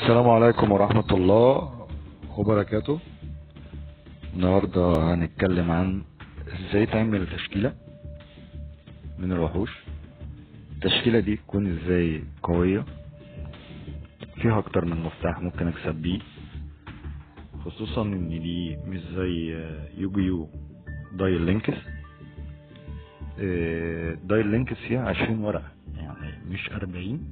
السلام عليكم ورحمة الله وبركاته النهاردة هنتكلم عن ازاي تعمل تشكيلة من الوحوش التشكيلة دي تكون ازاي قوية فيها اكتر من مفتاح ممكن اكسب بيه خصوصا ان دي مش زي يوجيو دايل لينكس آه، دايل لينكس فيها عشرين ورقة يعني مش اربعين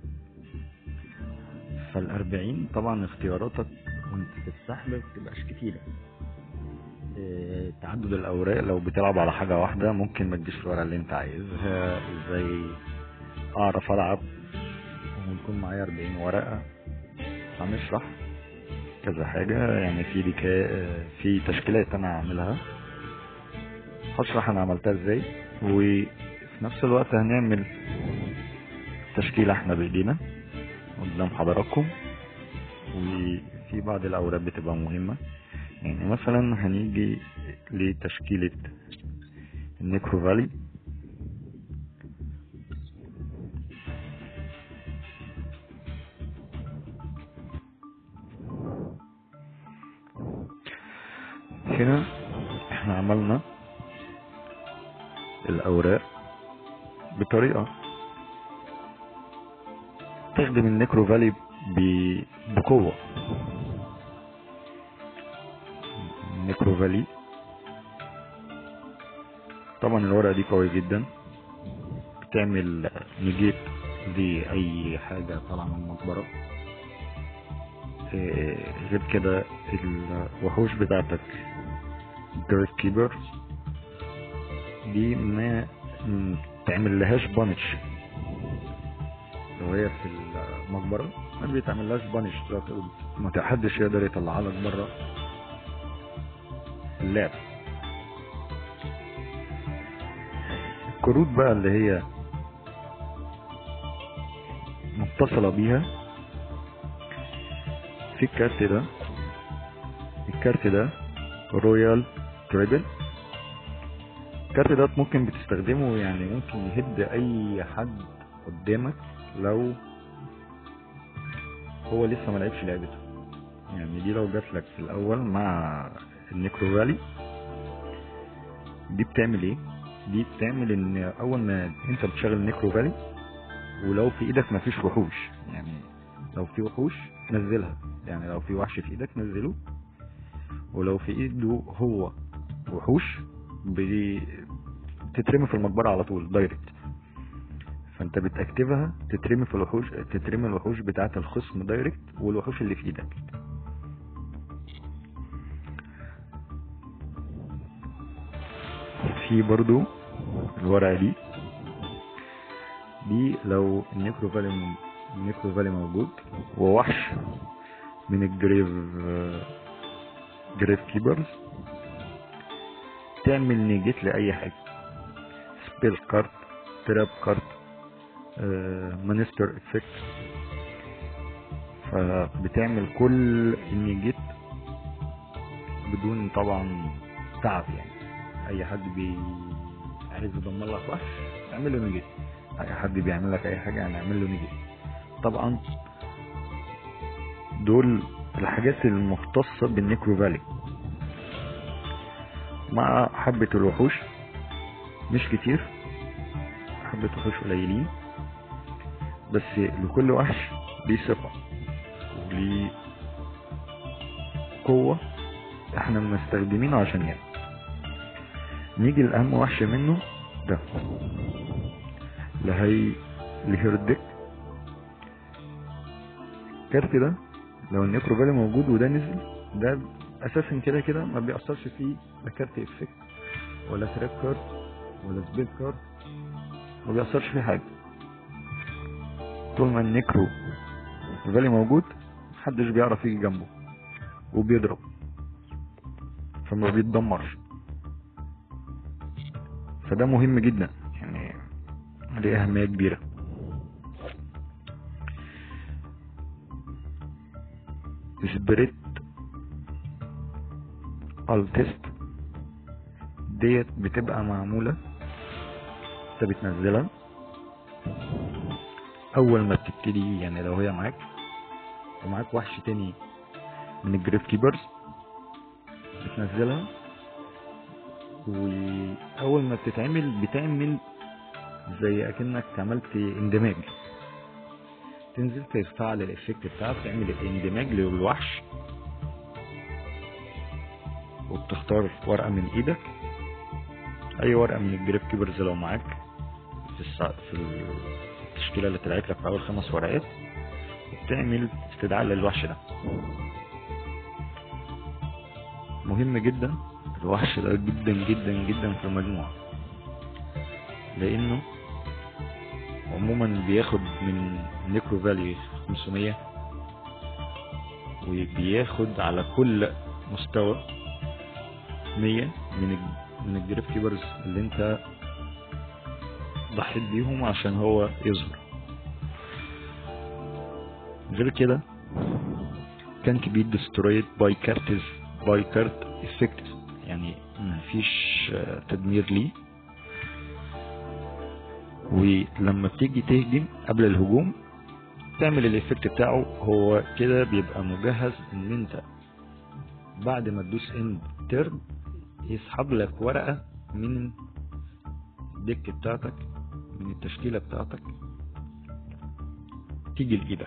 فالأربعين طبعا اختياراتك وانت في السحب متبقاش كتيرة اه تعدد الأوراق لو بتلعب على حاجة واحدة ممكن ما تجيش الورقة اللي انت عايزها ازاي أعرف ألعب ويكون معايا أربعين ورقة هنشرح كذا حاجة يعني في ديكا اه في تشكيلات أنا هعملها هشرح أنا عملتها ازاي وفي نفس الوقت هنعمل تشكيلة احنا بإيدينا قدام حضراتكم وفي بعض الأوراق بتبقى مهمة يعني مثلا هنيجي لتشكيلة النيكرو فالي هنا احنا عملنا الأوراق بطريقة تخدم النيكرو فالي ب- بقوة النيكرو فالي طبعا الورقة دي قوية جدا بتعمل نجيت لأي حاجة طالعة من المقبرة إيه، غير كده الوحوش بتاعتك جريف كيبر دي ما م- تعمل لهاش بانش لو هي في المقبرة ما بيتعملهاش بانش ما حدش يقدر يطلعها لك بره اللعب الكروت بقى اللي هي متصلة بيها في الكارت ده الكارت ده رويال تريبل الكارت ده ممكن بتستخدمه يعني ممكن يهد اي حد قدامك لو هو لسه ما لعبش لعبته يعني دي لو جات لك في الاول مع النيكرو رالي دي بتعمل ايه دي بتعمل ان اول ما انت بتشغل النيكرو فالي ولو في ايدك مفيش وحوش يعني لو في وحوش نزلها يعني لو في وحش في ايدك نزله ولو في ايده هو وحوش بي- بتترمي في المقبرة على طول دايركت فانت بتاكتفها تترمي في الوحوش تترمي الوحوش بتاعه الخصم دايركت والوحوش اللي في ايدك في برضو الورقة دي دي لو النيكرو فالي النيكرو فالي موجود ووحش من الجريف جريف كيبرز تعمل نيجيت لأي حاجة سبيل كارت تراب كارت مانستر افكت فبتعمل كل النيجيت بدون طبعا تعب يعني اي حد بي عايز يدمر لك وحش اعمل له نيجيت اي حد بيعمل لك اي حاجه هنعمل له نيجيت طبعا دول الحاجات المختصه بالنيكرو فالي مع حبه الوحوش مش كتير حبه وحوش قليلين بس لكل وحش ليه صفة وليه قوة احنا مستخدمينه عشان يعني نيجي لأهم وحش منه ده لهي لهيردك الكارت ده لو النيكرو فالي موجود وده نزل ده اساسا كده كده ما بيأثرش فيه لا كارت افكت ولا تراب كارت ولا سبيل كارت ما بيأثرش فيه حاجة طول ما النيكرو الفالي موجود محدش بيعرف يجي جنبه وبيضرب فما بيتدمرش فده مهم جدا يعني ليه أهمية كبيرة سبريت التست ديت بتبقى معمولة انت بتنزلها اول ما بتبتدي يعني لو هي معاك ومعاك وحش تاني من الجريف كيبرز بتنزلها واول ما بتتعمل بتعمل زي اكنك عملت اندماج تنزل تفعل الافكت بتاعك تعمل الاندماج للوحش وبتختار ورقة من ايدك اي ورقة من الجريب كيبرز لو معاك في السا... في التشكيلة اللي طلعت لك في اول خمس ورقات وبتعمل استدعاء للوحش ده مهم جدا الوحش ده جدا جدا جدا في المجموعة لانه عموما بياخد من نيكرو فالي 500 وبياخد على كل مستوى 100 من ال- من الجريف كيبرز اللي انت ضحيت بيهم عشان هو يظهر غير كده كانت بي destroyed by cards by card effects يعني مفيش آه، تدمير ليه ولما بتيجي تهجم قبل الهجوم تعمل الايفكت بتاعه هو كده بيبقى مجهز ان انت بعد ما تدوس اند تيرن يسحب لك ورقة من الدك بتاعتك من التشكيلة بتاعتك تيجي لإيدك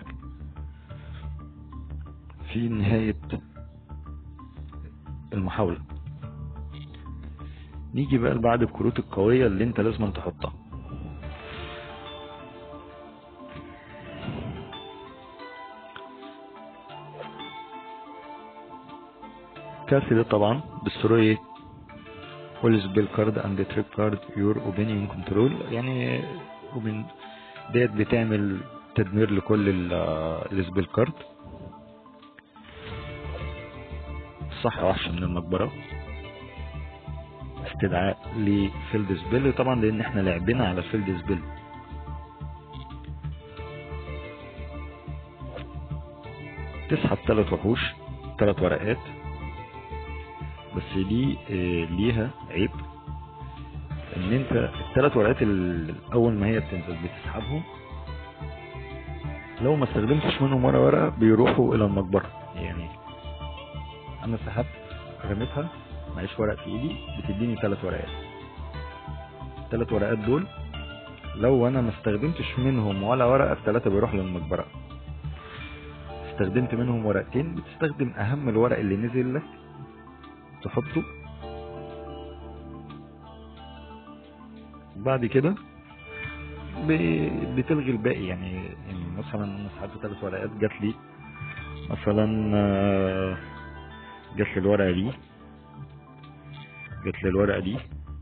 في نهاية المحاولة نيجي بقى بعد الكروت القوية اللي انت لازم تحطها كارت ده طبعا destroy all spell card and trick card your opinion control يعني ومن ديت بتعمل تدمير لكل السبيل كارد صح وحش من المقبرة استدعاء لفيلد سبيل طبعا لان احنا لعبنا على فيلد سبيل تسحب ثلاث وحوش ثلاث ورقات بس دي آه، ليها عيب ان انت الثلاث ورقات ال- اول ما هي بتنزل بتسحبهم لو ما استخدمتش منهم ولا ورقه بيروحوا الى المقبره يعني انا سحبت رميتها معيش ورق في ايدي بتديني ثلاث ورقات الثلاث ورقات دول لو انا ما استخدمتش منهم ولا ورقه الثلاثه بيروحوا للمقبره استخدمت منهم ورقتين بتستخدم اهم الورق اللي نزل لك تحطه بعد كده ب- بتلغي الباقي يعني يعني مثلا انا سحبت ثلاث ورقات جات لي مثلا آه، جات لي الورقه دي جات لي الورقه دي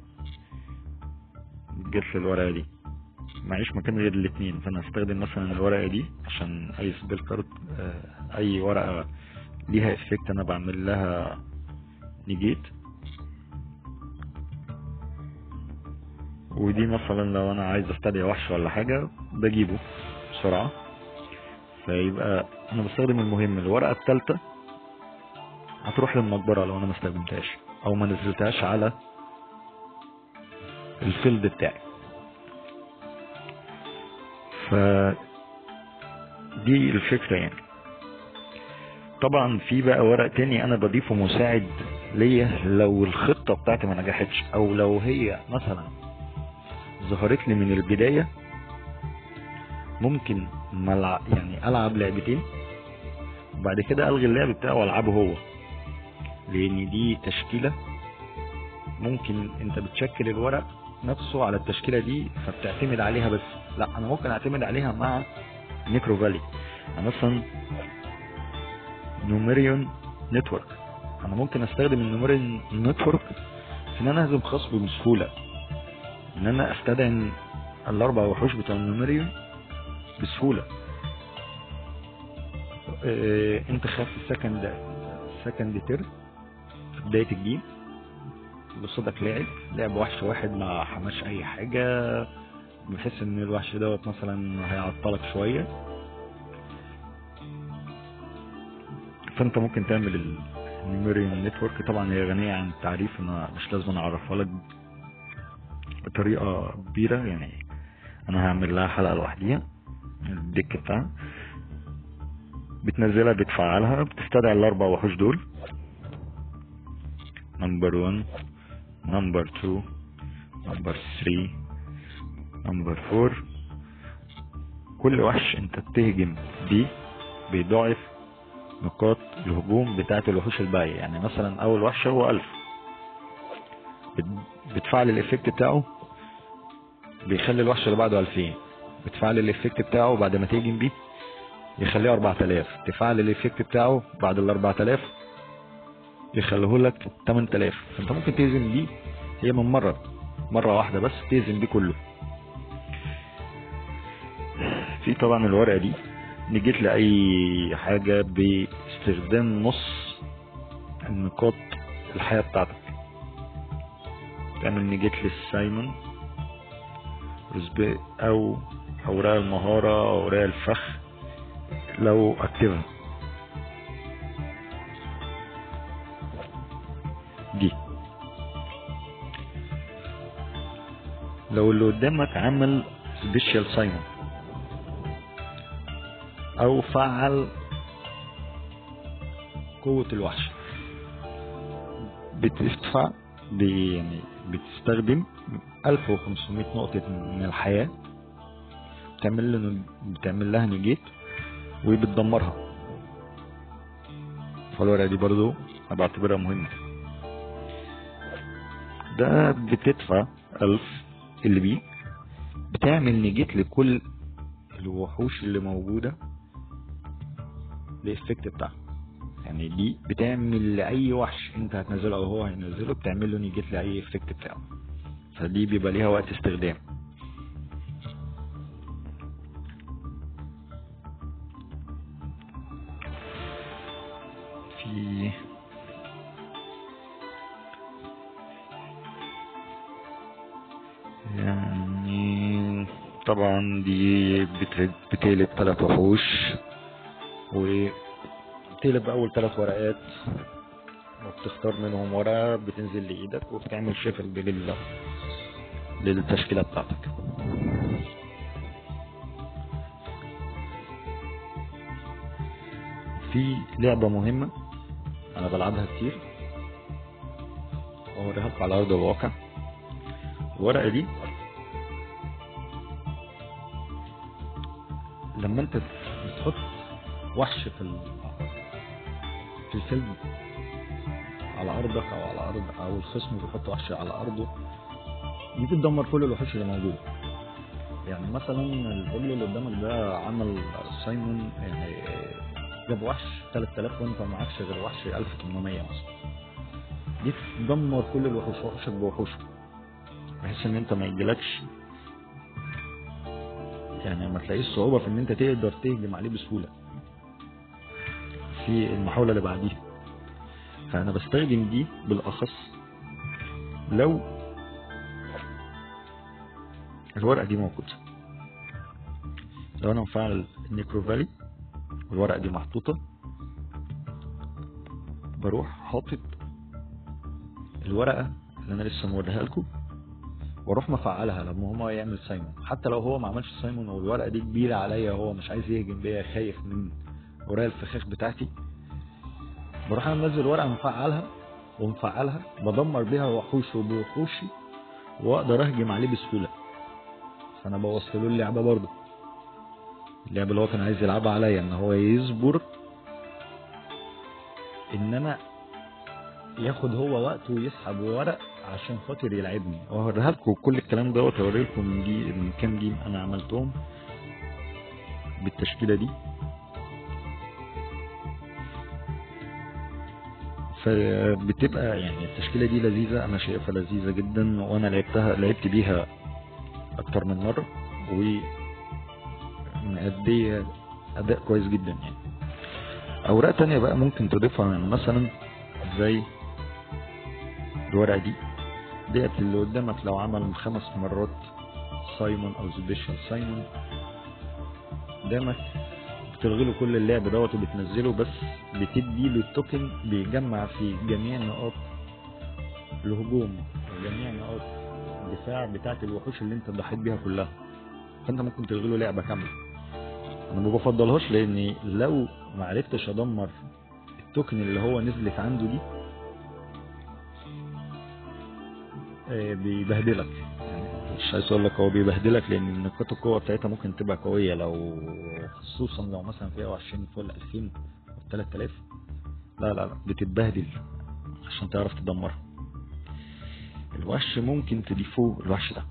جات لي الورقه دي معيش مكان غير الاثنين فانا هستخدم مثلا الورقه دي عشان اي سبيل كارد آه، اي ورقه ليها افكت انا بعمل لها نيجيت ودي مثلا لو انا عايز استدعي وحش ولا حاجة بجيبه بسرعة فيبقى انا بستخدم المهم الورقة التالتة هتروح للمقبرة لو انا ما استخدمتهاش او ما نزلتهاش على الفيلد بتاعي ف دي الفكرة يعني طبعا في بقى ورق تاني انا بضيفه مساعد ليا لو الخطة بتاعتي ما نجحتش او لو هي مثلا ظهرت لي من البداية ممكن ملع... يعني العب لعبتين وبعد كده الغي اللعب بتاعه والعبه هو لان دي تشكيلة ممكن انت بتشكل الورق نفسه على التشكيلة دي فبتعتمد عليها بس لا انا ممكن اعتمد عليها مع نيكرو فالي يعني مثلا نوميريون نتورك انا ممكن استخدم النوميريون نتورك في ان انا اهزم خصم بسهولة ان انا استدعي الاربع وحوش بتوع النوميريون بسهولة اه انت خدت السكند سكند تير في بداية الجيم قصادك لاعب لعب وحش واحد ما حماش اي حاجة بحيث ان الوحش دوت مثلا هيعطلك شوية فانت ممكن تعمل النيميريون نتورك طبعا هي غنية عن التعريف انا مش لازم اعرفها لك بطريقة كبيرة يعني انا هعمل لها حلقة لوحديها الديك بتاعها بتنزلها بتفعلها بتستدعي الاربع وحوش دول نمبر 1 نمبر 2 نمبر 3 نمبر 4 كل وحش انت بتهجم بيه بيضاعف نقاط الهجوم بتاعة الوحوش الباقية يعني مثلا اول وحش هو الف بت- بتفعل الافكت بتاعه بيخلي الوحش اللي بعده 2000 بتفعل الافكت بتاعه بعد ما تهجم بيه يخليه 4000 تفعل الافكت بتاعه بعد ال 4000 يخليه لك 8000 فانت ممكن تهزم بيه هي من مرة مرة واحدة بس تهزم بيه كله في طبعا الورقة دي نجيت لأي حاجة باستخدام نص النقاط الحياة بتاعتك تعمل نجيت للسايمون رزبي أو أوراق المهارة أو أوراق الفخ لو أكتفها دي لو اللي قدامك عمل سبيشال سايمون او فعل قوة الوحش بتدفع ب- يعني بتستخدم 1500 نقطة من الحياة بتعمل له بتعمل لها نيجيت وبتدمرها فالورقة دي برضو انا بعتبرها مهمة ده بتدفع ألف اللي بيه بتعمل نيجيت لكل الوحوش اللي موجودة الافكت بتاعها يعني دي بتعمل لأي وحش انت هتنزله او هو هينزله بتعمل له نيجيت لأي افكت بتاعه فدي بيبقى ليها وقت استخدام في يعني طبعا دي بت- بتقلب ثلاث وحوش وبتقلب اول ثلاث ورقات وبتختار منهم ورقة بتنزل لإيدك وبتعمل شفل لل للتشكيلة بتاعتك في لعبة مهمة أنا بلعبها كتير وأوريها لكم على أرض الواقع الورقة دي لما أنت بتحط وحش في ال... في الفيلم على أرضك أو على أرض أو الخصم بيحط وحش على أرضه دي بتدمر كل الوحوش اللي موجودة يعني مثلا الفيلم اللي قدامك ده عمل سايمون يعني جاب وحش 3000 وانت معكش غير وحش 1800 مثلا دي تدمر كل الوحوش وحوشك بوحوشك بحيث ان انت ما يجيلكش يعني ما تلاقيش صعوبة في ان انت تقدر تهجم عليه بسهولة في المحاولة اللي بعديها فانا بستخدم دي بالاخص لو الورقة دي موجودة لو انا مفعل النيكروفالي والورقة دي محطوطة بروح حاطط الورقة اللي انا لسه موريها لكم واروح مفعلها لما هو يعمل سايمون حتى لو هو ما عملش سايمون والورقة دي كبيرة عليا هو مش عايز يهجم بيا خايف من ورايا الفخاخ بتاعتي بروح انا منزل ورقة مفعلها ومفعلها بدمر بيها وحوش وبوحوشي واقدر اهجم عليه بسهولة فانا بوظت له اللعبة برضه اللعبة اللي هو كان عايز يلعبها عليا ان هو يصبر ان انا ياخد هو وقت ويسحب ورق عشان خاطر يلعبني وهوريها لكم كل الكلام دوت هوري لكم من دي من كام جيم انا عملتهم بالتشكيله دي فبتبقى يعني التشكيله دي لذيذه انا شايفها لذيذه جدا وانا لعبتها لعبت بيها اكتر من مره و مأدية اداء كويس جدا يعني اوراق تانية بقى ممكن تضيفها مثلا زي الورقة دي ديت اللي قدامك لو عمل خمس مرات سايمون او سبيشال سايمون قدامك بتلغي له كل اللعب دوت وبتنزله بس بتدي له التوكن بيجمع في جميع نقاط الهجوم وجميع نقاط الدفاع بتاعت الوحوش اللي انت ضحيت بيها كلها فانت ممكن تلغي له لعبة كاملة انا ما بفضلهاش لاني لو ما عرفتش ادمر التوكن اللي هو نزلت عنده دي آه، بيبهدلك يعني مش عايز اقول لك هو بيبهدلك لان نقاط القوه بتاعتها ممكن تبقى قويه لو خصوصا لو مثلا فيها 20 فوق ال 2000 او 3000 لا لا لا بتتبهدل عشان تعرف تدمرها الوحش ممكن تضيفوه الوحش ده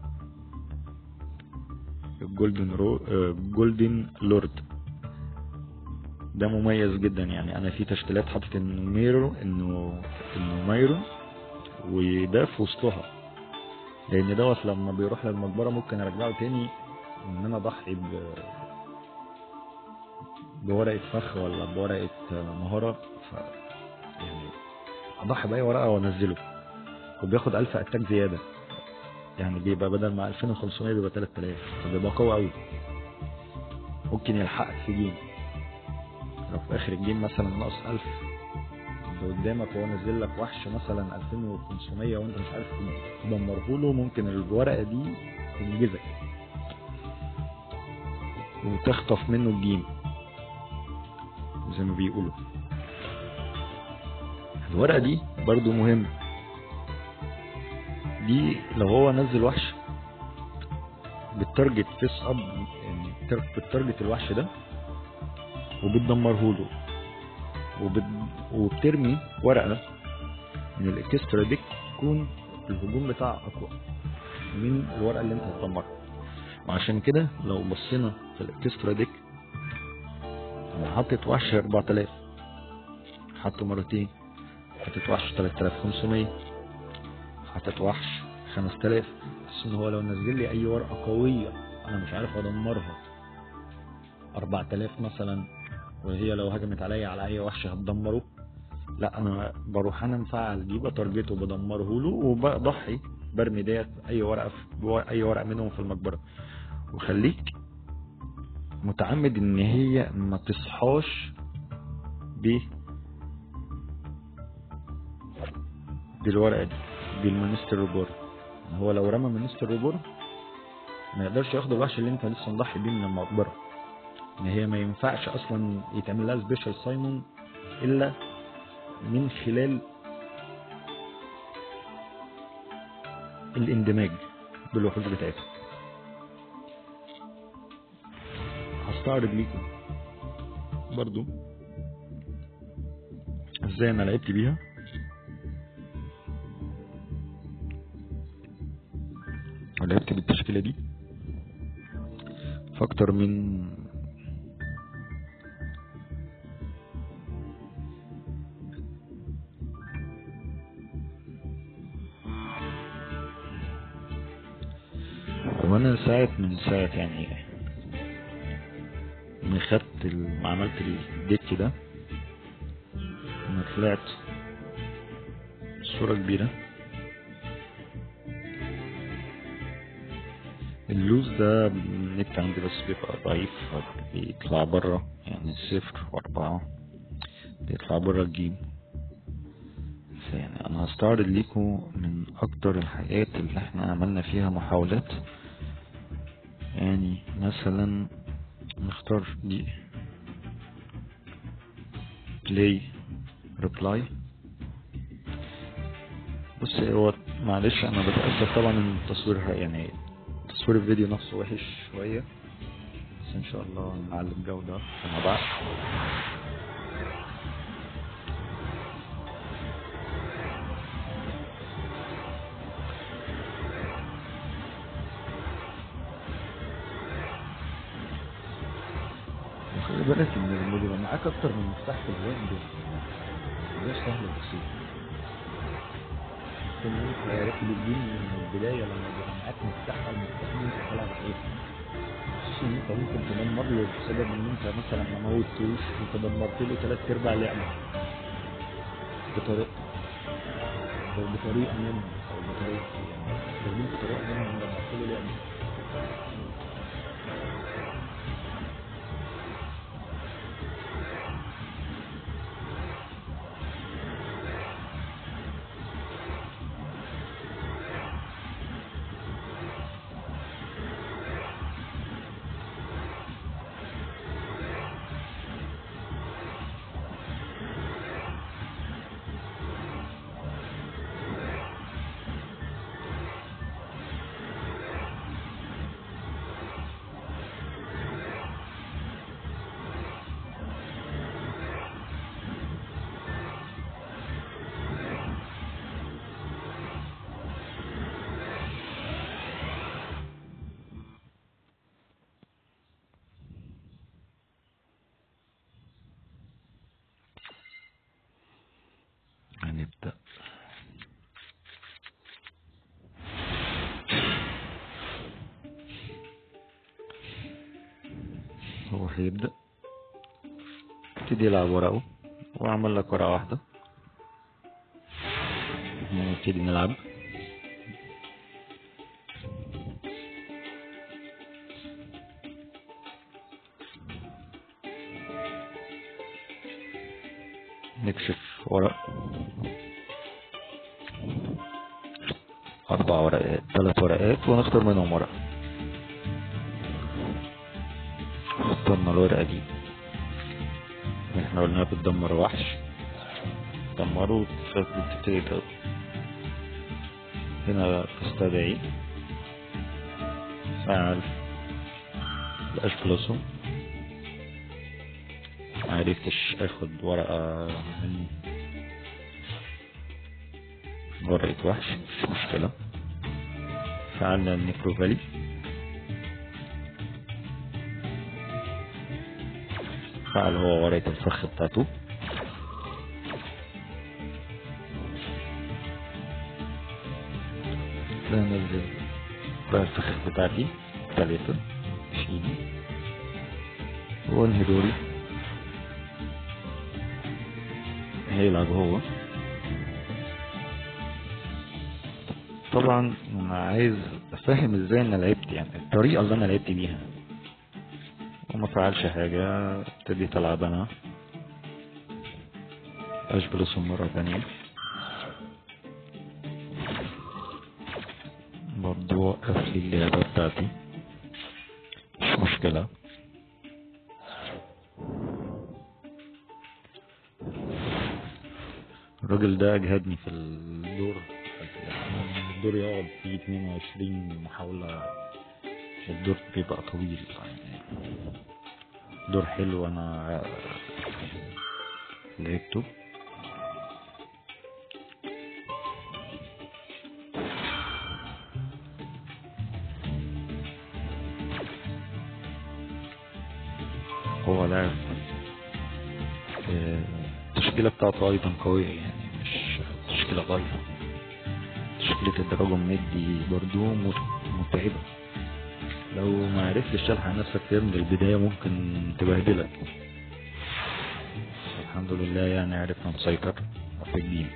الجولدن رو آه، جولدن لورد ده مميز جدا يعني انا في تشكيلات حاطط انه ميرو انه انه مايرون وده في وسطها لان دوت لما بيروح للمقبره ممكن ارجعه تاني ان انا اضحي ب بورقه فخ ولا بورقه مهاره ف يعني اضحي باي ورقه وانزله وبياخد 1000 اتاك زياده يعني بيبقى بدل ما 2500 بيبقى 3000 فبيبقى قوي قوي ممكن يلحقك في جيم لو في اخر الجيم مثلا ناقص 1000 اللي قدامك وهو نزل لك وحش مثلا 2500 وانت مش عارف تدمره له ممكن الورقه دي تنجزك وتخطف منه الجيم زي ما بيقولوا الورقه دي برضو مهمه دي لو هو نزل وحش بالتارجت فيس اب يعني بالتارجت الوحش ده وبتدمره له وبت... وبترمي ورقه من الاكسترا ديك تكون الهجوم بتاعها اقوى من الورقه اللي انت هتدمرها وعشان كده لو بصينا في الاكسترا ديك انا حطيت وحش 4000 حطه مرتين حطيت وحش 3500 حطيت وحش 5000 بس ان هو لو نزل لي اي ورقه قويه انا مش عارف ادمرها 4000 مثلا وهي لو هجمت عليا على اي وحش هتدمره لا انا بروح انا مفعل دي بتارجته بدمره له وبضحي برمي ديت اي ورقه في اي ورقه منهم في المقبره وخليك متعمد ان هي ما تصحاش ب بالورقه دي بالمانستر ريبور هو لو رمى مانستر ريبور ما يقدرش ياخد الوحش اللي انت لسه مضحي بيه من المقبره ان هي ما ينفعش اصلا يتعمل لها سبيشال سايمون الا من خلال الاندماج بالوحوش بتاعتها هستعرض ليكم برضو ازاي انا لعبت بيها ولعبت بالتشكيلة دي في اكتر من وانا ساعة من ساعة يعني من خدت ال- ما عملت الديك ده انا طلعت صورة كبيرة اللوز ده النت عندي بس بيبقى ضعيف بيطلع برا يعني صفر واربعة بيطلع برا الجيم يعني انا هستعرض ليكم من اكتر الحاجات اللي احنا عملنا فيها محاولات يعني مثلا نختار دي play reply بص هو معلش انا بتأسف طبعا ان التصوير يعني تصوير الفيديو نفسه وحش شوية بس ان شاء الله نعلي الجودة فيما بعد خلي بالك ان لما بيبقى معاك اكتر من مفتاح في الراوند ده سهل بسيط كل انت عرفت بتجيب من البدايه لما بيبقى معاك مفتاح او مفتاحين انت بتلعب عليه خصوصا ان انت ممكن تدمر له بسبب ان انت مثلا ما موتوش انت دمرت له ثلاث ارباع لعبه بطريقه او بطريقه منهم او بطريقه يعني استخدمت طريقه منهم دمرت له لعبه نبدأ هو هيبدأ يبتدي يلعب ورقه وأعمل لك ورقة واحدة نبتدي نلعب نكشف ورق أربع ورقات ثلاث ورقات ونختار منهم ورقة اخترنا الورقة دي احنا قلنا بتدمر وحش دمره بتبتدي تضرب هنا تستدعي فعل بقاش بلسهم معرفتش اخد ورقة من ورقة وحش مش مشكلة فعلنا النيكروفالي فعل هو ورقة الفخ بتاعته لا ننزل بقى الفخ بتاعتي تلاتة شيلي وانهي دوري هيلعب هو طبعا انا عايز افهم ازاي انا لعبت يعني الطريقة اللي انا لعبت بيها وما فعلش حاجة ابتديت العب انا اشبلسهم مرة تانية برضو وقف لي اللعبة بتاعتي مش مشكلة الراجل ده اجهدني في الدور الدور يقعد فيه 22 محاولة الدور بيبقى طويل يعني دور حلو انا لعبته هو لاعب آه، التشكيلة بتاعته أيضا قوية يعني مش تشكيلة ضعيفة تشكيلة الدراجون ميدي برضو مت- متعبة لو ما عرفتش تلحق نفسك فيها من البداية ممكن تبهدلك الحمد لله يعني عرفنا نسيطر في الجيم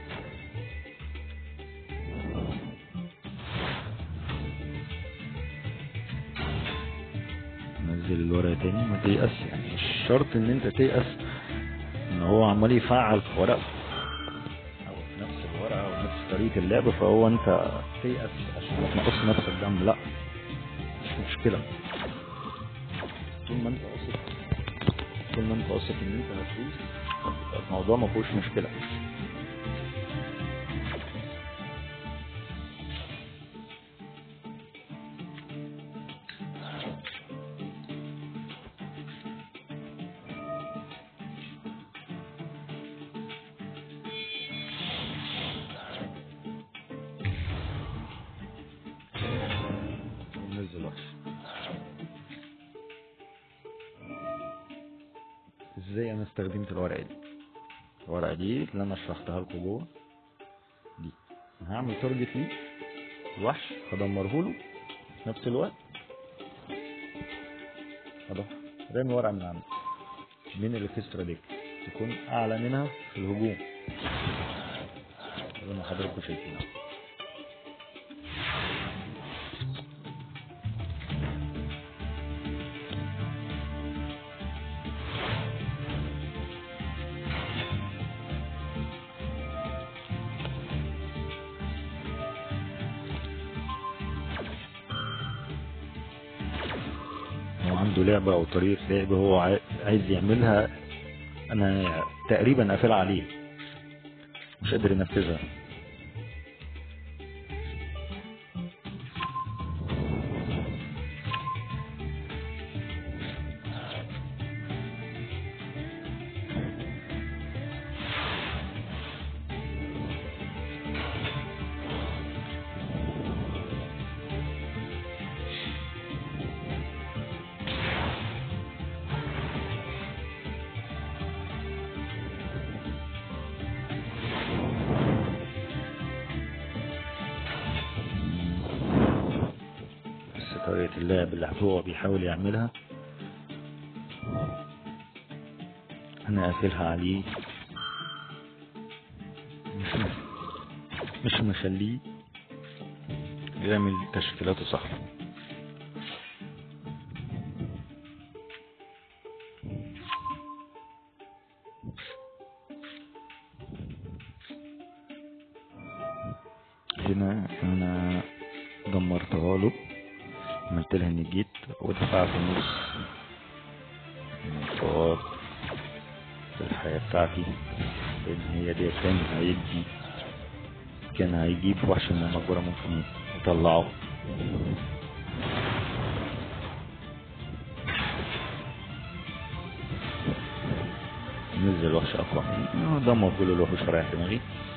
نزل الورقة تاني ما تيأس يعني مش شرط ان انت تيأس ان هو عمال يفعل في ورقة او في نفس الورقة او نفس طريقة اللعب فهو انت تيأس عشان تنقص نفسك دم لا مش مشكلة طول ما انت واثق طول ما انت واثق ان انت هتفوز يبقى الموضوع ما فيهوش مشكلة نزل وحش ازاي انا استخدمت الورقة دي الورقة دي اللي انا شرحتها لكم جوه دي هعمل تارجت ليه الوحش هدمره له في نفس الوقت هروح رامي ورقة من عندي من الاكسترا ديك تكون اعلى منها في الهجوم زي ما حضراتكم شايفين هو عنده لعبة أو طريقة لعب هو عاي- عايز يعملها أنا تقريبا قافل عليه مش قادر ينفذها طريقة اللعب اللي هو بيحاول يعملها انا قافلها عليه مش مش مخليه يعمل تشكيلاته صح هنا انا دمرتها له عملت لها نجيت ودفعت نص النقاط في الحياة بتاعتي لان هي دي كان هيدي كان هيجيب وحش من المقبرة ممكن يطلعه نزل وحش اقوى دمر كل الوحوش رايح دماغي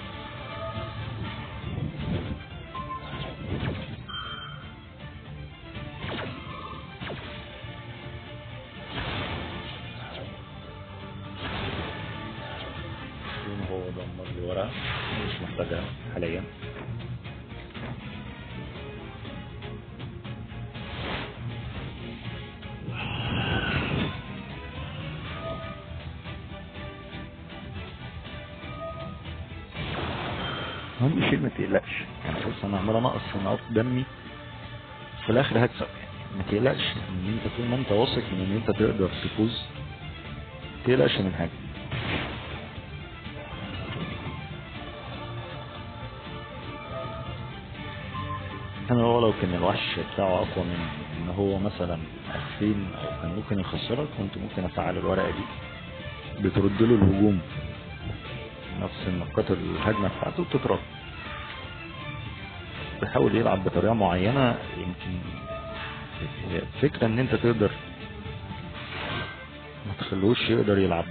هو دمر لي ورقة مش محتاجها حاليا اهم شيء ما تقلقش يعني بص انا عمال انقص في نقاط دمي في الاخر هكسب يعني ما تقلقش ان انت طول ما انت واثق من ان انت تقدر تفوز ما تقلقش من حاجه انا هو لو كان الوحش بتاعه اقوى من ان هو مثلا 2000 او كان ممكن يخسرك كنت ممكن افعل الورقه دي بترد له الهجوم نفس النقاط الهجمه بتاعته بتترد بيحاول يلعب بطريقه معينه يمكن الفكره ان انت تقدر ما تخلوش يقدر يلعب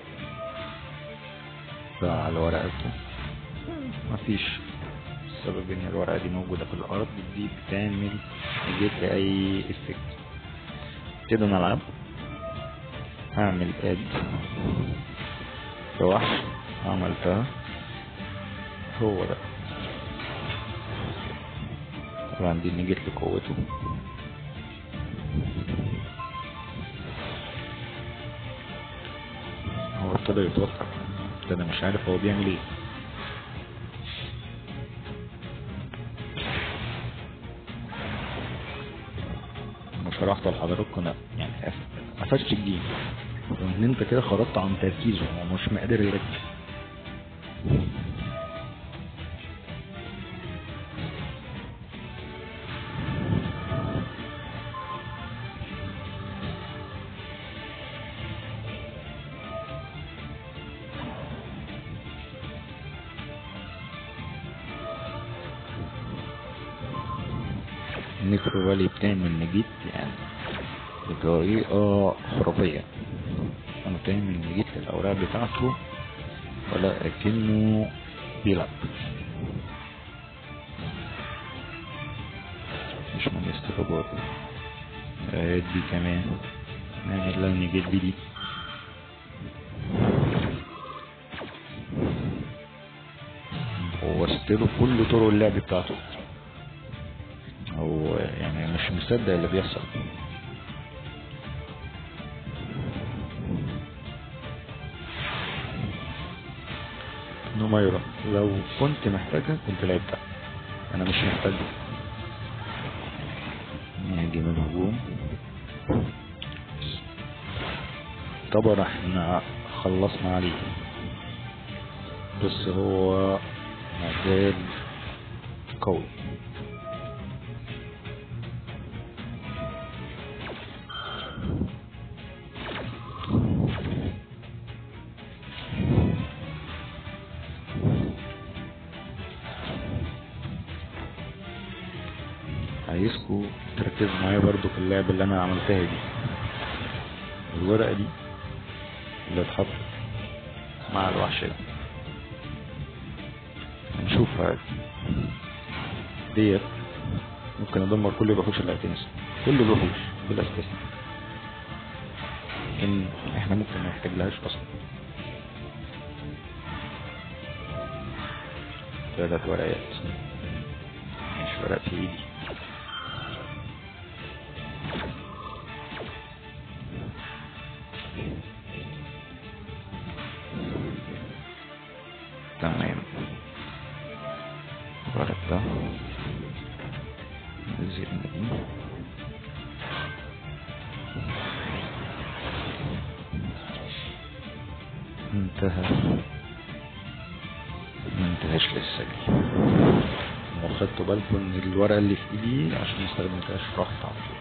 على ورقته مفيش السبب ان الورقة دي موجودة في الارض دي بتعمل نجيت لأي افكت كده نلعب هعمل اد لوحش عملتها هو ده طبعا دي نجيت لقوته هو ابتدى يتوتر ابتدى مش عارف هو بيعمل ايه شرحت لحضراتكم انا يعني قفشت الجيم وان انت كده خرجت عن تركيزه هو مش مقدر يركز النيكرو فالي بتعمل نجيت يعني بطريقة خرافية أنا بتعمل نجيت للأوراق بتاعته ولكنه بيلعب مش من استخبار دي كمان نعمل لها نجيت دي, دي ووسط كل طرق اللعب بتاعته او يعني مش مصدق اللي بيحصل نميرة لو كنت محتاجها كنت لعبتها انا مش محتاجها نيجي من الهجوم طبعا احنا خلصنا عليه بس هو مازال قوي عايزكوا تركزوا معايا برضو في اللعبة اللي انا عملتها دي الورقة دي اللي اتحطت مع الوحش ده هنشوفها ديت ممكن ادمر كل الوحوش اللي هتنسى كل الوحوش بلا استثناء ان احنا ممكن ما نحتاجلهاش اصلا ثلاث ورقات مش ورق في ايدي تمام وردة زين دي انتهى منتهاش لسه دي وخدتوا بالكم ان الورقة اللي في ايدي عشان مستخدمتهاش راحت على طول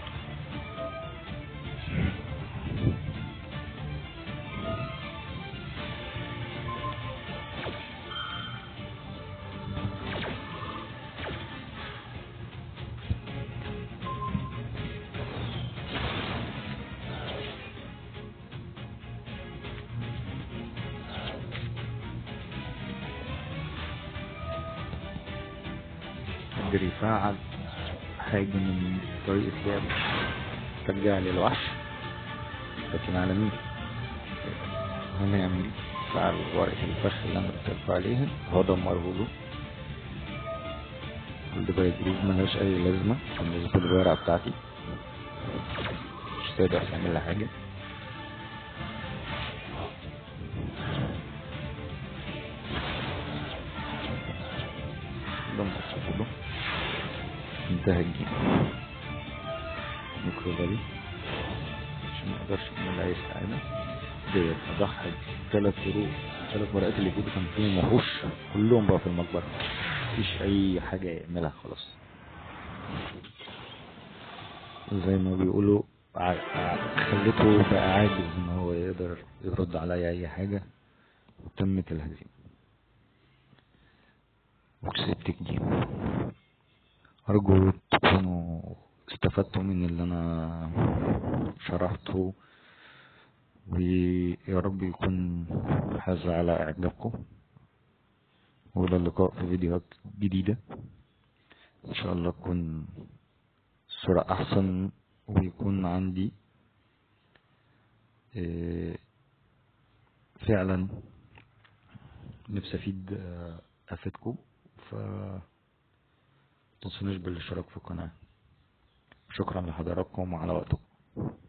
قدر يفعل حاجة من طريقة لعب ترجع للوحش لكن على مين هنعمل فعل ورقة الفخ اللي انا قلت عليها هو دمره له الدباية دي ملهاش اي لازمة بالنسبة للورقة بتاعتي مش تقدر تعمل لها حاجة دمر له انتهى الجيم ميكروفالي عشان ما اقدرش اعمل اي استعانة ديت اضحي ثلاث فروق ثلاث ورقات اللي في ايدي كان فيهم وحوش كلهم بقى في المقبرة مفيش اي حاجة يعملها خلاص زي ما بيقولوا ع- خليته بقى عاجز ان هو يقدر يرد عليا اي حاجة وتمت الهزيمة وكسبت الجيم أرجو تكونوا استفدتوا من اللي أنا شرحته ويا رب يكون حاز على إعجابكم وإلى اللقاء في فيديوهات جديدة إن شاء الله تكون الصورة أحسن ويكون عندي إيه، فعلا نفسي أفيد آه، أفيدكم ف تنسونيش بالاشتراك في القناة شكرا لحضراتكم وعلى وقتكم